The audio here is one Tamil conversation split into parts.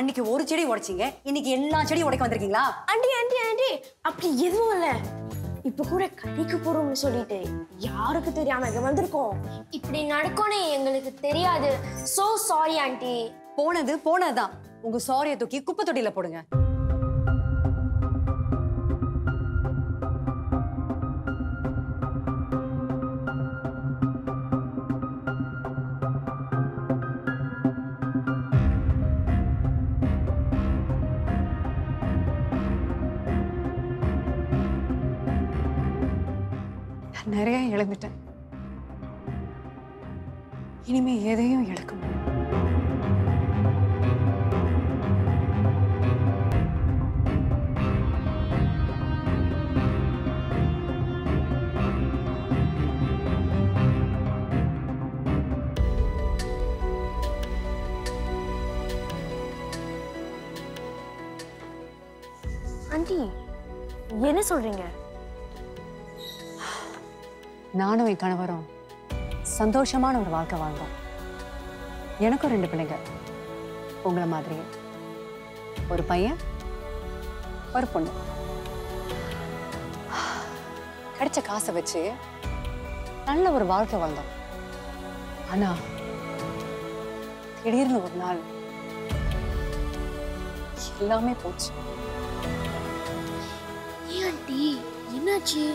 அன்னைக்கு ஒரு செடி உடைச்சீங்க இன்னைக்கு எல்லா செடியும் உடைக்க வந்திருக்கீங்களா ஆண்டி ஆண்டி ஆண்டி அப்படி எதுவும் இல்ல இப்ப கூட கடைக்கு போறோம்னு சொல்லிட்டு யாருக்கு தெரியாம இங்க வந்திருக்கோம் இப்படி நடக்கும்னு எங்களுக்கு தெரியாது சோ சாரி ஆண்டி போனது போனதுதான் உங்க சாரியை தூக்கி குப்பை தொட்டியில போடுங்க நான் நிறைய இழந்துட்டேன் இனிமே எதையும் இழக்க முடியும் ஆண்டி என்ன சொல்றீங்க நானும் என் கணவரும் சந்தோஷமான ஒரு வாழ்க்கை வாழ்ந்தோம் எனக்கும் ரெண்டு பிள்ளைங்க உங்களை மாதிரியே ஒரு பையன் ஒரு பொண்ணு கிடைச்ச காசை வச்சு நல்ல ஒரு வாழ்க்கை வாழ்ந்தோம் ஆனா திடீர்னு ஒரு நாள் எல்லாமே போச்சு ஏன் ஆண்டி என்னாச்சு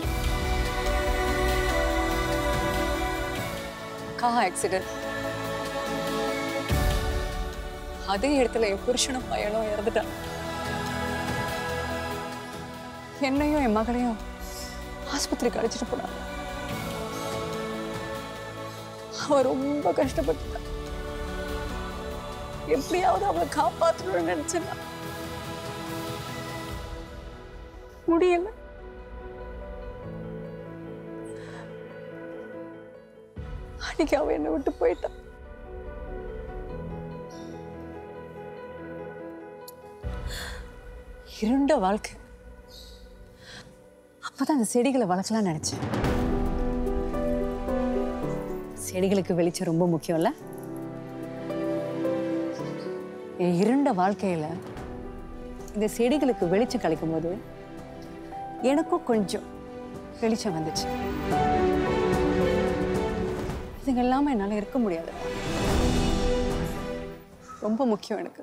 கா ஆக்சிடென்ட் அதே இடத்துல என் புருஷனும் பையனும் இறந்துட்டான் என்னையும் என் மகளையும் ஆஸ்பத்திரிக்கு அழைச்சிட்டு போனான் அவன் ரொம்ப கஷ்டப்பட்டுட்டான் எப்படியாவது அவளை காப்பாற்றணும்னு நினைச்சேன் நான். முடியல அன்னைக்கு அவ என்னை விட்டு போயிட்டான் இருண்ட வாழ்க்கை அப்பதான் அந்த செடிகளை வளர்க்கலாம் நினைச்சேன் செடிகளுக்கு வெளிச்சம் ரொம்ப முக்கியம்ல என் இருண்ட வாழ்க்கையில இந்த செடிகளுக்கு வெளிச்சம் கிடைக்கும் போது எனக்கும் கொஞ்சம் வெளிச்சம் வந்துச்சு இதுங்க இல்லாம என்னால இருக்க முடியாது ரொம்ப முக்கியம் எனக்கு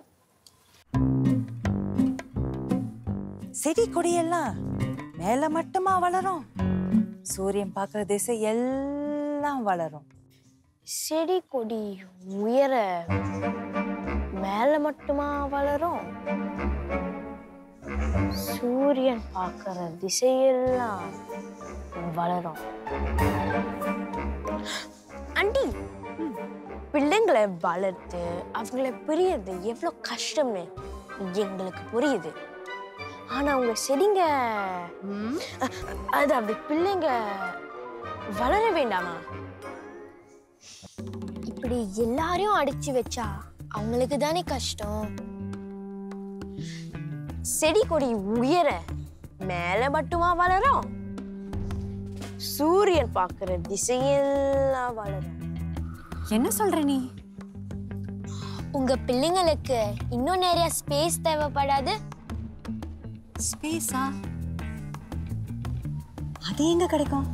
செடி கொடியெல்லாம் மேல மட்டுமா வளரும் சூரியன் பார்க்குற திசை எல்லாம் வளரும் செடி கொடி உயர மேல மட்டுமா வளரும் சூரியன் பார்க்கிற திசையெல்லாம் வளரும் ஆண்டி பிள்ளைங்களை வளர்த்து அவங்கள பிரியறது எவ்வளோ கஷ்டம்னு எங்களுக்கு புரியுது ஆனா உங்க செடிங்க அ- அது அப்படி பிள்ளைங்க வளர வேண்டாமா இப்படி எல்லாரையும் அடிச்சு வச்சா அவங்களுக்கு தானே கஷ்டம் செடி கொடி உயர மேல மட்டுமா வளரும் சூரியன் பார்க்கிற திசையெல்லாம் வளரும் என்ன சொல்ற நீ உங்க பிள்ளைங்களுக்கு இன்னும் நிறைய ஸ்பேஸ் தேவைப்படாது ஸ்பேஸா அது எங்க கிடைக்கும்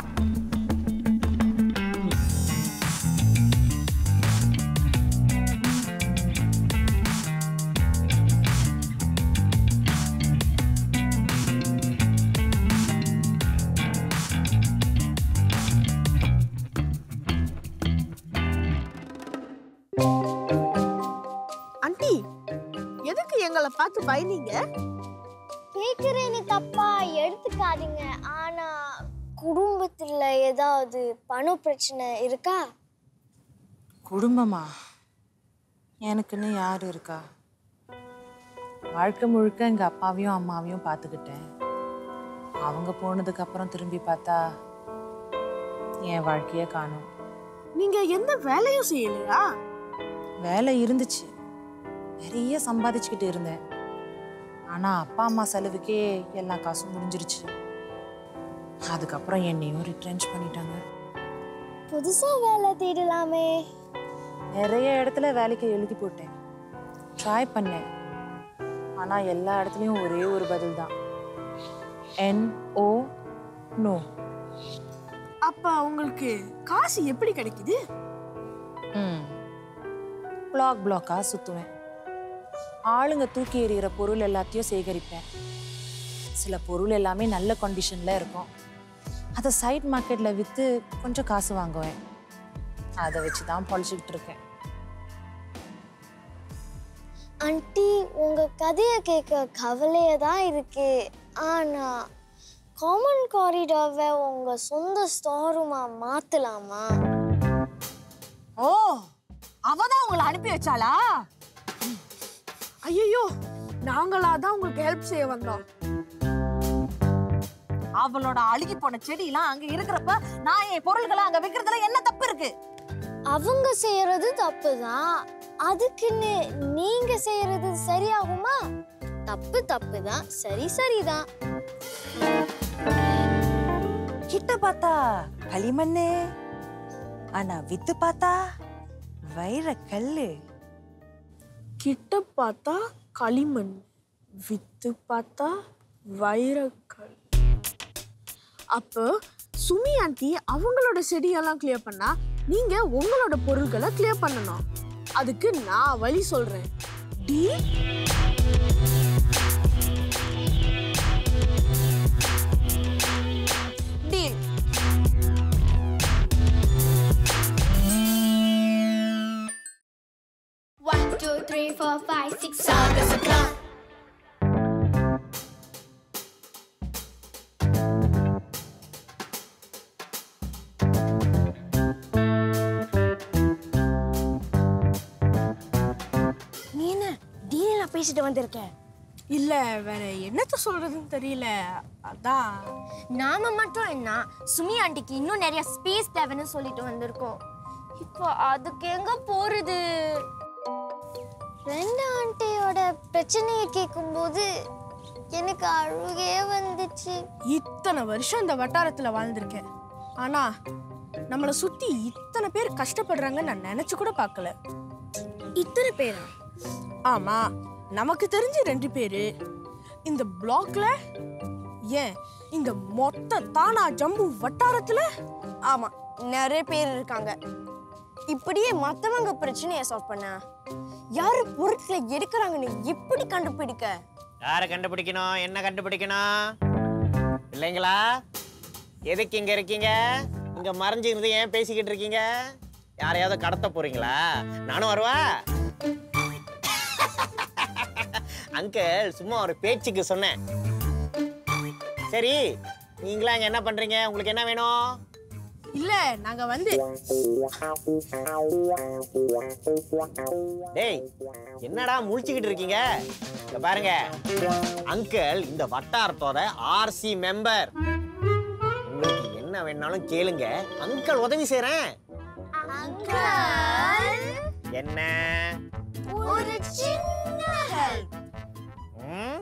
ஆண்டி எதுக்கு எங்களை பார்த்து பயந்தீங்க கேக்குறேன்னு தப்பா எடுத்துக்காதீங்க ஆனா குடும்பத்துல ஏதாவது பண பிரச்சனை இருக்கா குடும்பமா எனக்குன்னு யார் இருக்கா வாழ்க்கை முழுக்க எங்க அப்பாவையும் அம்மாவையும் பார்த்துக்கிட்டேன் அவங்க போனதுக்கு அப்புறம் திரும்பி பார்த்தா என் வாழ்க்கையே காணும் நீங்க எந்த வேலையும் செய்யலையா வேலை இருந்துச்சு நிறைய சம்பாதிச்சுக்கிட்டு இருந்தேன் ஆனா அப்பா அம்மா செலவுக்கே எல்லா காசும் முடிஞ்சிருச்சு அதுக்கப்புறம் என்னையும் ரிட்ரென்ச் பண்ணிட்டாங்க புதுசா வேலை தேடலாமே நிறைய இடத்துல வேலைக்கு எழுதி போட்டேன் ட்ரை பண்ணேன் ஆனால் எல்லா இடத்துலையும் ஒரே ஒரு பதில் தான் என் ஓ நோ அப்ப உங்களுக்கு காசு எப்படி கிடைக்குது ம் பிளாக் பிளாக்காக சுற்றுவேன் ஆளுங்க தூக்கி எறிகிற பொருள் எல்லாத்தையும் சேகரிப்பேன் சில பொருள் எல்லாமே நல்ல கண்டிஷனில் இருக்கும் அதை சைட் மார்க்கெட்டில் விற்று கொஞ்சம் காசு வாங்குவேன் அதை வச்சு தான் பொழைச்சிக்கிட்டு இருக்கேன் ஆண்டி உங்க கதையை கேட்க கவலையா தான் இருக்கு ஆனா காமன் காரிடாரை உங்க சொந்த ஸ்டோர் ரூமா மாத்தலாமா ஓ அவதான் உங்களை அனுப்பி வச்சாளா ஐயோ நாங்களா தான் உங்களுக்கு ஹெல்ப் செய்ய வந்தோம் அவளோட அழுகி போன செடியெல்லாம் அங்க இருக்கிறப்ப நான் என் பொருள்களை அங்க வைக்கிறதுல என்ன தப்பு இருக்கு அவங்க செய்யறது தப்பு தான் அதுக்குன்னு நீங்க செய்யறது சரியாகுமா தப்பு தப்பு தான் சரி சரிதான் கிட்ட பார்த்தா களிமண்ணு ஆனா வித்து பார்த்தா வைர கல்லு கிட்ட பார்த்தா களிமண் வித்து பார்த்தா வைரக்கல் அப்போ சுமி ஆண்டி அவங்களோட செடியெல்லாம் கிளியர் பண்ணா நீங்க உங்களோட பொருட்களை கிளியர் பண்ணணும் அதுக்கு நான் வழி சொல்றேன் டி deal One, two, three, four, five, six, Saga Sakla. நீ என்ன டீல் நான் பேசிட்டு வந்திருக்கேன் இல்ல வேற என்னத்த சொல்றதுன்னு தெரியல அதான் நாம மட்டும் என்ன சுமி ஆண்டிக்கு இன்னும் நிறைய ஸ்பேஸ் தேவைன்னு சொல்லிட்டு வந்திருக்கோம் இப்போ அதுக்கு எங்க போறது ரெண்டு ஆண்டியோட பிரச்சனையை கேட்கும்போது எனக்கு அழுகே வந்துச்சு இத்தனை வருஷம் இந்த வட்டாரத்துல வாழ்ந்திருக்கேன் ஆனா நம்மளை சுத்தி இத்தனை பேர் கஷ்டப்படுறாங்கன்னு நான் நினைச்சு கூட பார்க்கல இத்தனை பேரா ஆமா நமக்கு தெரிஞ்ச ரெண்டு பேரு இந்த பிளாக்ல ஏன் இந்த மொத்த தானா ஜம்பு வட்டாரத்துல ஆமா நிறைய பேர் இருக்காங்க இப்படியே மத்தவங்க பிரச்சனையை சால்வ் பண்ண யாரு பொருட்களை எடுக்கிறாங்கன்னு எப்படி கண்டுபிடிக்க யாரை கண்டுபிடிக்கணும் என்ன கண்டுபிடிக்கணும் இல்லைங்களா எதுக்கு இங்க இருக்கீங்க இங்க மறைஞ்சு இருந்து ஏன் பேசிக்கிட்டு இருக்கீங்க யாரையாவது கடத்த போறீங்களா நானும் வருவா அங்கிள் சும்மா ஒரு பேச்சுக்கு சொன்னேன் சரி நீங்களா இங்க என்ன பண்றீங்க உங்களுக்கு என்ன வேணும் இல்ல நாங்க வந்து டேய் என்னடா முழிச்சுக்கிட்டு இருக்கீங்க இங்க பாருங்க அங்கிள் இந்த வட்டாரத்தோட ஆர்சி மெம்பர் உங்களுக்கு என்ன வேணாலும் கேளுங்க அங்கிள் உதவி செய்றேன் என்ன ஒரு சின்ன help. ம்?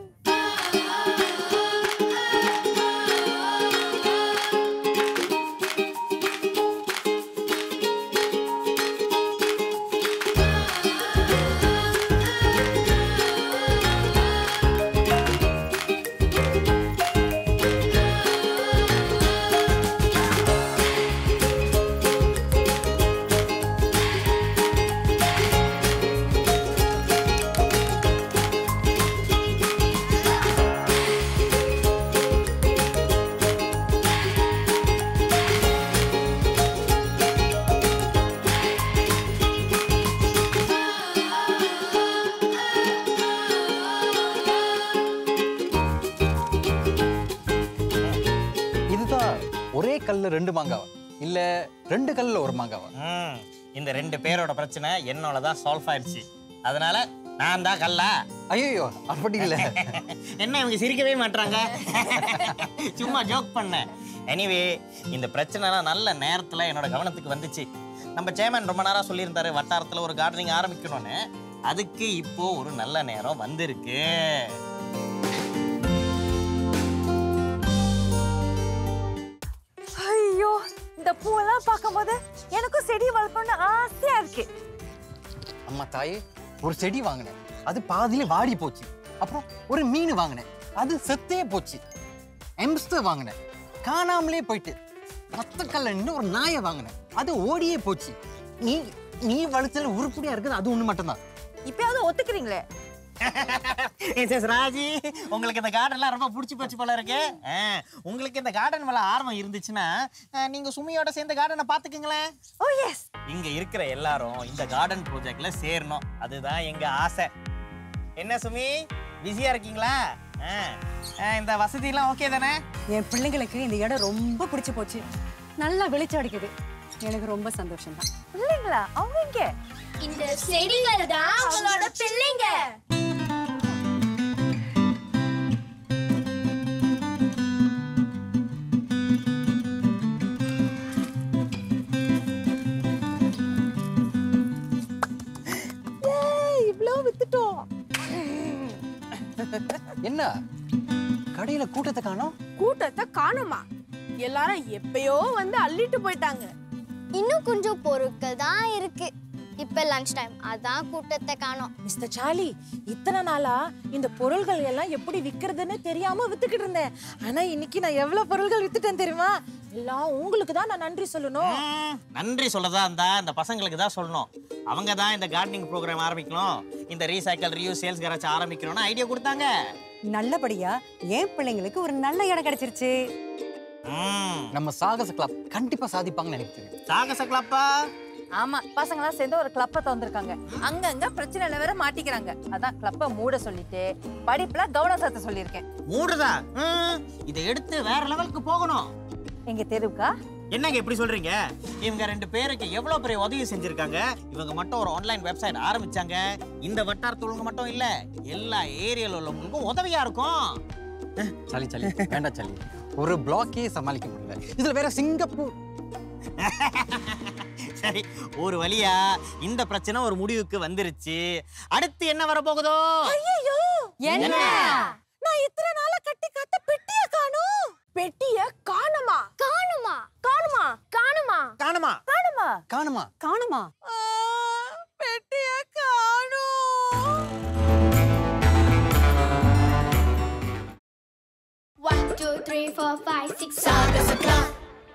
இதுதான் ஒரே கல்ல ரெண்டு மாங்காவா இல்ல ரெண்டு கல்ல ஒரு மாங்காவா ம், இந்த ரெண்டு பேரோட பிரச்சனை என்னோட தான் சால்வ் ஆயிடுச்சு அதனால நான் தான் கல்லா ஐயோ அப்படி இல்ல என்ன இவங்க சிரிக்கவே மாட்றாங்க சும்மா ஜோக் பண்ணேன் எனிவே இந்த பிரச்சனைலாம் நல்ல நேரத்தில் என்னோட கவனத்துக்கு வந்துச்சு நம்ம சேமன் ரொம்ப நேரம் சொல்லியிருந்தாரு வட்டாரத்தில் ஒரு கார்டனிங் ஆரம்பிக்கணும்னு அதுக்கு இப்போ ஒரு நல்ல நேரம் வந்திருக்கு ஐயோ இந்த பூவெல்லாம் பார்க்கும்போது எனக்கும் செடி வளர்க்கணும்னு ஆசையா இருக்கு அம்மா தாயே ஒரு செடி வாங்கினேன் அது பாதியில வாடி போச்சு அப்புறம் ஒரு மீன் வாங்கினேன் அது செத்தே போச்சு எம்ஸ்டர் வாங்கினேன் காணாமலே போயிட்டு ரத்தக்கல்ல நின்று ஒரு நாயை வாங்கினேன் அது ஓடியே போச்சு நீ நீ வளர்ச்சல உருப்படியா இருக்குது அது ஒண்ணு மட்டும்தான் இப்பயாவது ஒத்துக்கிறீங்களே மிஸ்ஸஸ் ராஜி உங்களுக்கு இந்த கார்டன்லாம் ரொம்ப பிடிச்சி போச்சு போல இருக்கு ஆ, உங்களுக்கு இந்த கார்டன் மேல ஆர்வம் இருந்துச்சுன்னா ஆ, நீங்க சுமியோட சேர்ந்து கார்டனை பாத்துக்குங்களேன் ஓ எஸ் இங்க இருக்கிற எல்லாரும் இந்த கார்டன் ப்ராஜெக்ட்ல சேரணும் அதுதான் எங்க ஆசை என்ன சுமி பிஸியா இருக்கீங்களா ஆ, ஆ, இந்த வசதியெல்லாம் ஓகே தானே என் பிள்ளைங்களுக்கு இந்த இடம் ரொம்ப பிடிச்சு போச்சு நல்லா வெளிச்சம் அடிக்குது எனக்கு ரொம்ப சந்தோஷம் தான் இல்லைங்களா அவங்க இங்க இந்த செடிகள் தான் அவங்களோட பிள்ளைங்க இவ்ளோ வித்துட்டோம் என்ன கடையில கூட்டத்தை காணோம் கூட்டத்தை காணுமா எல்லாரும் எப்பயோ வந்து அள்ளிட்டு போயிட்டாங்க இன்னும் கொஞ்சம் பொருட்கள் தான் இருக்கு இப்ப லஞ்ச் டைம் அதான் கூட்டத்தை காணோம் மிஸ்டர் சார்லி இத்தனை நாளா இந்த பொருள்கள் எல்லாம் எப்படி விக்கிறதுன்னு தெரியாம வித்துக்கிட்டு இருந்தேன் ஆனா இன்னைக்கு நான் எவ்வளவு பொருள்கள் வித்துட்டேன் தெரியுமா எல்லாம் உங்களுக்கு தான் நான் நன்றி சொல்லணும் ம், நன்றி சொல்லதா இருந்தா இந்த பசங்களுக்கு தான் சொல்லணும் அவங்க தான் இந்த கார்டனிங் ப்ரோக்ராம் ஆரம்பிக்கணும் இந்த ரீசைக்கிள் ரியூஸ் சேல்ஸ் கராச்சு ஆரம்பிக்கணும்னு ஐடியா கொடுத்தாங்க நல்லபடியா என் பிள்ளைங்களுக்கு ஒரு நல்ல இடம் கிடைச்சிருச்சு ம், நம்ம சாகச கிளப் கண்டிப்பா சாதிப்பாங்கன்னு எனக்கு தெரியும் சாகச கிளப்பா ஆமா பசங்க எல்லாம் சேர்ந்து ஒரு கிளப்ப திறந்திருக்காங்க அங்கங்க பிரச்சனைல வேற மாட்டிக்கிறாங்க அதான் கிளப்ப மூட சொல்லிட்டு படிப்புல கவனம் செலுத்த சொல்லியிருக்கேன் மூடுதா ம், இதை எடுத்து வேற லெவலுக்கு போகணும் எங்க தெருவுக்கா என்னங்க இப்படி சொல்றீங்க இவங்க ரெண்டு பேருக்கு எவ்வளவு பெரிய உதவி செஞ்சிருக்காங்க இவங்க மட்டும் ஒரு ஆன்லைன் வெப்சைட் ஆரம்பிச்சாங்க இந்த வட்டாரத்துள்ளவங்க மட்டும் இல்ல எல்லா ஏரியால உள்ளவங்களுக்கும் உதவியா இருக்கும் சளி சளி வேண்டாம் சளி ஒரு பிளாக்கே சமாளிக்க முடியல இதுல வேற சிங்கப்பூர் சரி ஒரு வழியா இந்த பிரச்சனை ஒரு முடிவுக்கு வந்துருச்சு அடுத்து என்ன வரப்போகுதோ என்ன நான் இத்தனை நாளா கட்டி காத்த பெட்டிய காணோம் பெட்டிய காணுமா காணுமா காணுமா காணுமா காணுமா காணுமா காணுமா காணுமா பெட்டிய காணோம் one two three four five six சாகச கிளாஸ்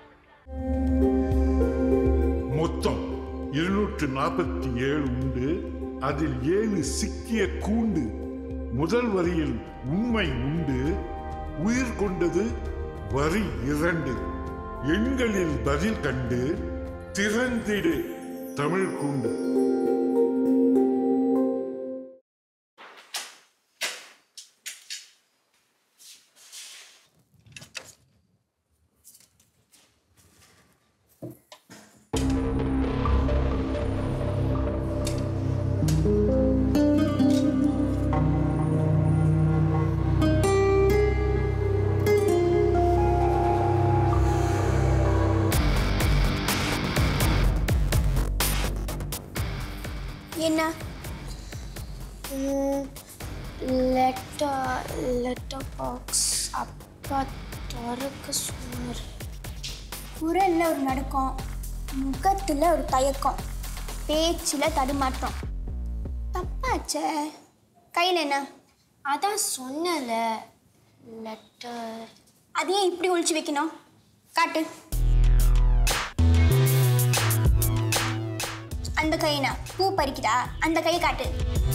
மொத்தம் இருநூற்று நாற்பத்தி ஏழு உண்டு அதில் ஏழு சிக்கிய கூண்டு முதல் வரியில் உண்மை உண்டு உயிர் கொண்டது வரி இரண்டு எண்களில் பதில் கண்டு திறந்திடு தமிழ் கூண்டு என்ன லெட்டர் லெட்டர் பாக்ஸ் அப்பா திறக்க சொன்னார் குரல்ல ஒரு நடுக்கம் முகத்துல ஒரு தயக்கம் பேச்சில் தடுமாற்றம் தப்பாச்சே கையில் என்ன அதான் சொன்னல லெட்டர் அதையே இப்படி ஒழிச்சு வைக்கணும் காட்டு அந்த கைனா பூ பறிக்குதா அந்த கையை காட்டு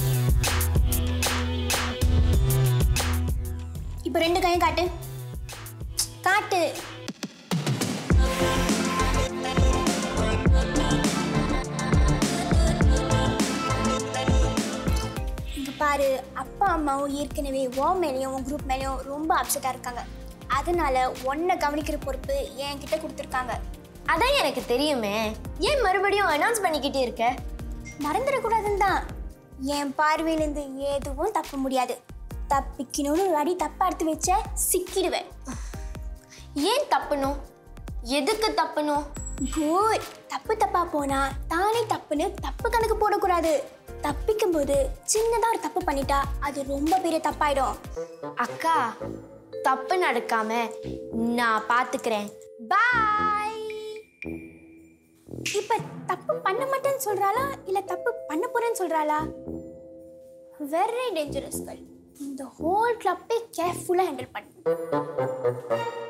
இப்போ ரெண்டு கையும் காட்டு காட்டு இங்க பாரு அப்பா அம்மாவும் ஏற்கனவே ஓ மேலேயும் உன் குரூப் மேலேயும் ரொம்ப அப்செட்டாக இருக்காங்க அதனால உன்னை கவனிக்கிற பொறுப்பு என்கிட்ட கொடுத்துருக்காங்க அதான் எனக்கு தெரியுமே ஏன் மறுபடியும் அனௌன்ஸ் பண்ணிக்கிட்டே இருக்க மறந்துடக்கூடாதுன்னு தான் என் பார்வையிலேருந்து எதுவும் தப்ப முடியாது தப்பிக்கணும்னு ஒரு அடி தப்பா எடுத்து வச்ச சிக்கிடுவேன் ஏன் தப்பணும் எதுக்கு தப்பணும் குட் தப்பு தப்பா போனா தானே தப்புன்னு தப்பு கணக்கு போடக்கூடாது தப்பிக்கும் போது சின்னதா ஒரு தப்பு பண்ணிட்டா அது ரொம்ப பெரிய தப்பாயிடும் அக்கா தப்பு நடக்காம நான் பாத்துக்கிறேன் பாய் இப்ப தப்பு பண்ண மாட்டேன்னு சொல்றாளா இல்ல தப்பு பண்ண போறேன்னு சொல்றாளா வெரி டேஞ்சரஸ் கேர்ள் இந்த ஹோல் கிளப்பே கேர்ஃபுல்லாக ஹேண்டில் பண்ணு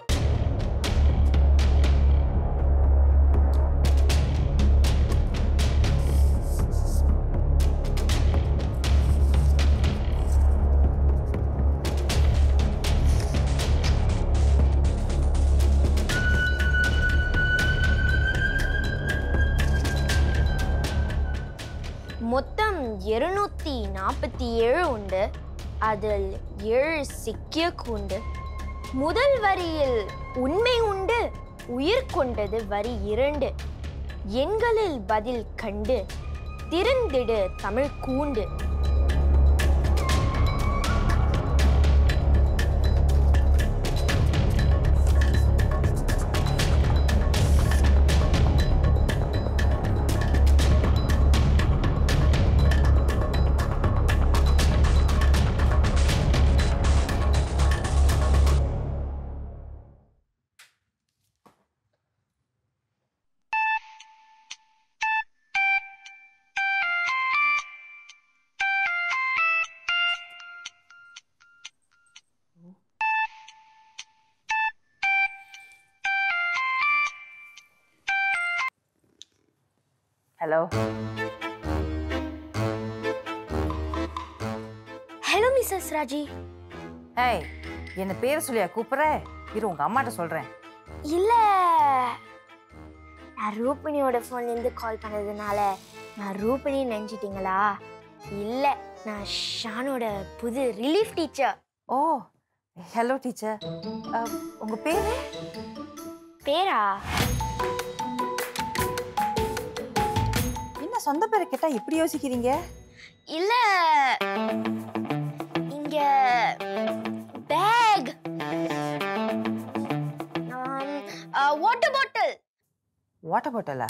மொத்தம் இருநூத்தி நாற்பத்தி ஏழு உண்டு அதில் ஏழு சிக்கிய கூண்டு முதல் வரியில் உண்மை உண்டு உயிர் கொண்டது வரி இரண்டு எண்களில் பதில் கண்டு திறந்திடு தமிழ் கூண்டு ஹலோ ஹலோ மிஸ்ஸஸ் ராஜி ஏய் என்ன பேரை சொல்லியா கூப்பிட்ற இரு உங்க அம்மாட்ட சொல்றேன் இல்ல நான் ரூபினியோட ஃபோன்லேருந்து கால் பண்ணதுனால நான் ரூபினி நினச்சிட்டிங்களா இல்ல நான் ஷானோட புது relief teacher oh hello teacher உங்க பேரு பேரா என்ன சொந்த பேரை கேட்டா இப்படி யோசிக்கிறீங்க இல்ல இங்க பேக் வாட்டர் பாட்டில் வாட்டர் பாட்டிலா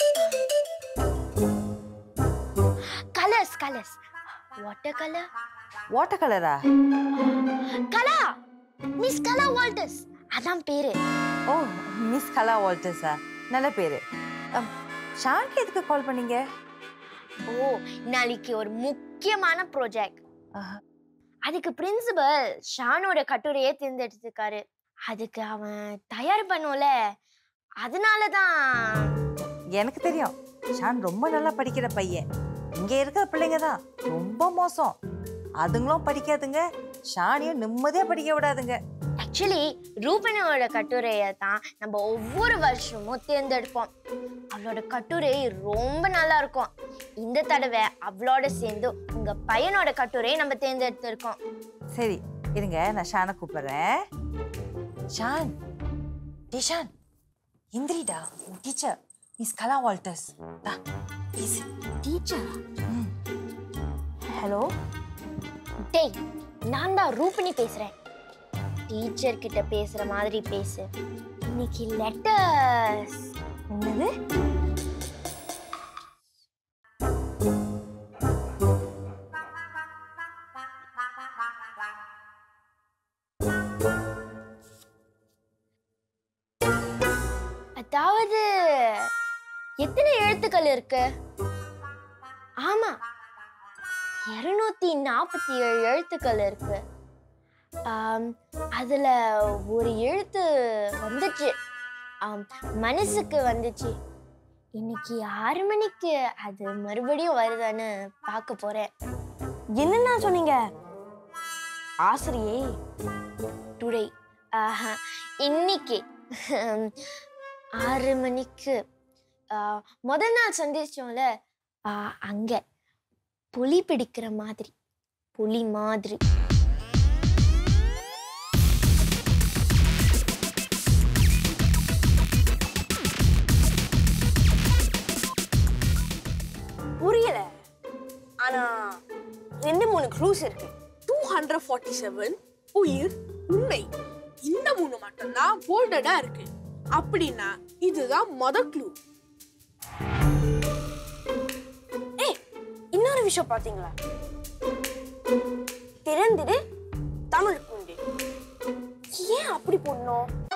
கலர்ஸ் கலர்ஸ் வாட்டர் கலர் வாட்டர் கலரா கலா மிஸ் கலா வால்டர்ஸ் அதான் பேரு ஓ மிஸ் கலா வால்டர்ஸா நல்ல பேரு அம், ஷானுக்கு எதுக்கு கால் பண்ணீங்க ஓ நாளைக்கு ஒரு முக்கியமான ப்ராஜெக்ட் ஆஹா. அதுக்கு பிரின்சிபல் ஷானோட கட்டுரையை தேர்ந்தெடுத்திருக்காரு அதுக்கு அவன் தயார் பண்ணும்ல அதனால தான் எனக்கு தெரியும் ஷான் ரொம்ப நல்லா படிக்கிற பையன் இங்க இருக்கிற பிள்ளைங்க தான் ரொம்ப மோசம் அதுங்களும் படிக்காதுங்க ஷானையும் நிம்மதியா படிக்க விடாதுங்க ஆக்சுவலி ரூபனியோட கட்டுரையை தான் நம்ம ஒவ்வொரு வருஷமும் தேர்ந்தெடுப்போம் அவளோட கட்டுரை ரொம்ப நல்லா இருக்கும் இந்த தடவை அவளோட சேர்ந்து உங்க பையனோட கட்டுரையை நம்ம தேர்ந்தெடுத்திருக்கோம் சரி இருங்க நான் ஷானை கூப்பிடுறேன் ஷான் டி ஷான் இந்திரிடா டீச்சர் மிஸ் கலா வால்டர்ஸ் தா பேசு டீச்சர் ஹலோ டேய் நான் தான் ரூபினி பேசுறேன் டீச்சர் கிட்ட பேசுற மாதிரி பேசு இன்னைக்கு லெட்டர்ஸ் என்னது அதாவது எத்தனை எழுத்துக்கள் இருக்கு ஆமா இருநூத்தி நாற்பத்தி ஏழு எழுத்துக்கள் இருக்கு ஆம், அதுல ஒரு எழுத்து வந்துச்சு ஆம், மனசுக்கு வந்துச்சு இன்னைக்கு ஆறு மணிக்கு அது மறுபடியும் வருதான்னு பார்க்க போறேன் என்னன்னா சொன்னீங்க ஆசிரியை டுடே இன்னைக்கு ஆறு மணிக்கு ஆ, முதல் நாள் சந்திச்சோம்ல ஆ, அங்க புலி பிடிக்கிற மாதிரி புலி மாதிரி புரியல ஆனா ரெண்டு மூணு க்ளூஸ் இருக்கு டூ ஹண்ட்ரட் ஃபார்ட்டி செவன் உயிர் உண்மை இந்த மூணு மட்டும்தான் போல்டடா இருக்கு அப்படின்னா இதுதான் மொத க்ளூ ஏய் இன்னொரு விஷயம் பாத்தீங்களா திறந்திடு தமிழ் குண்டு ஏன் அப்படி போடணும்